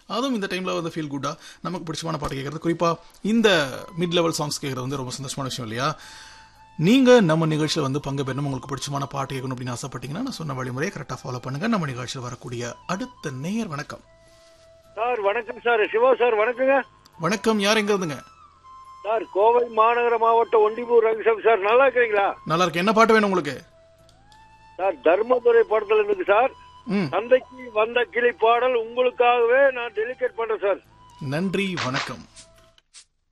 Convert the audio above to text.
அதுவும் இந்த டைம்ல வந்து ஃபீல் குட்டா நமக்கு பிடிச்சமான பாட்டு கேட்கறது குறிப்பா இந்த மிட் லெவல் சாங்ஸ் கேட்கறது வந்து ரொம்ப சந்தோஷமான விஷயம் இல்லையா நீங்க நம்ம நிகழ்ச்சியில வந்து பங்கு பெறணும் உங்களுக்கு பிடிச்சமான பாட்டு கேட்கணும் அப்படின்னு ஆசைப்பட்டீங்கன்னா நான் சொன்ன வழிமுறையை கரெக்டா ஃபாலோ பண்ணுங்க நம்ம நிகழ்ச்சியில் வரக்கூடிய அடுத்த நேயர் வணக்கம் சார் வணக்கம் சார் சிவா சார் வணக்கங்க வணக்கம் யார் எங்க இருந்துங்க சார் கோவை மாநகர மாவட்டம் ஒண்டிபூர் ரங்கசாமி சார் நல்லா இருக்கிறீங்களா நல்லா இருக்கு என்ன பாட்டு வேணும் உங்களுக்கு சார் தர்மதுரை படத்துல இருக்கு சார் ம் தந்தைக்கு வந்த கிளி பாடல் உங்களுக்காகவே நான் டெலிகேட் பண்றேன் சார் நன்றி வணக்கம்